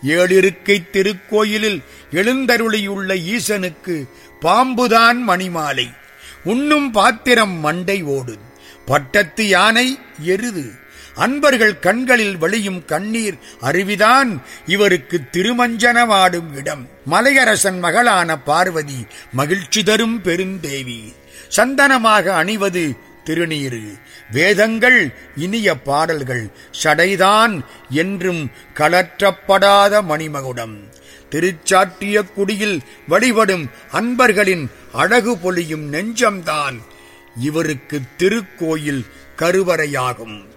ஏழிருக்கை திருக்கோயிலில் எழுந்தருளியுள்ள ஈசனுக்கு பாம்புதான் மணிமாலை உண்ணும் பாத்திரம் மண்டை ஓடு பட்டத்து யானை எருது அன்பர்கள் கண்களில் வழியும் கண்ணீர் அருவிதான் இவருக்கு திருமஞ்சனமாடும் இடம் மலையரசன் மகளான பார்வதி மகிழ்ச்சி தரும் பெருந்தேவி சந்தனமாக அணிவது திருநீரு வேதங்கள் இனிய பாடல்கள் சடைதான் என்றும் கலற்றப்படாத மணிமகுடம் திருச்சாற்றிய குடியில் வழிபடும் அன்பர்களின் அழகு பொலியும் நெஞ்சம்தான் இவருக்கு திருக்கோயில் கருவறையாகும்